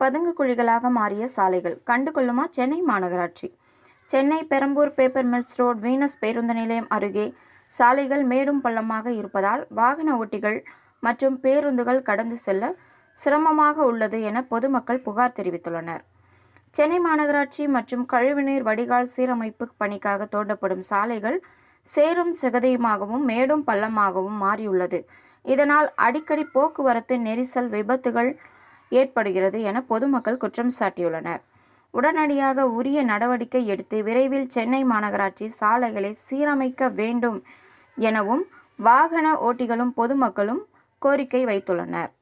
பதுங்கு குழிகளாக மாறிய சாலைகள் கண்டுகொள்ளுமா சென்னை மாநகராட்சி Chennai Perambur paper mills road Venus பேருந்து நிலையம் அருகே சாலைகள் மேடும் பள்ளமாக இருப்பதால் வாகன ஓட்டிகள் மற்றும் பேருந்துகள் கடந்து செல்ல சிரமமாக உள்ளது என பொதுமக்கள் புகார் தெரிவித்துள்ளனர் சென்னை மாநகராட்சி மற்றும் கழிவுநீர் வடிகால் சீரமைப்பு பணிக்காக தோண்டப்படும் சாலைகள் சேரும் சிகதையுமாகவும் மேடும் பள்ளமாகவும் மாறியுள்ளது இதனால் அடிக்கடி போக்குவரத்து நெரிசல் விபத்துகள் ஏற்படுகிறது என பொதுமக்கள் குற்றம் சாட்டியுள்ளனர் உடனடியாக உரிய நடவடிக்கை எடுத்து விரைவில் சென்னை மாநகராட்சி சாலைகளை சீரமைக்க வேண்டும் எனவும் வாகன ஓட்டிகளும் பொதுமக்களும் கோரிக்கை வைத்துள்ளனர்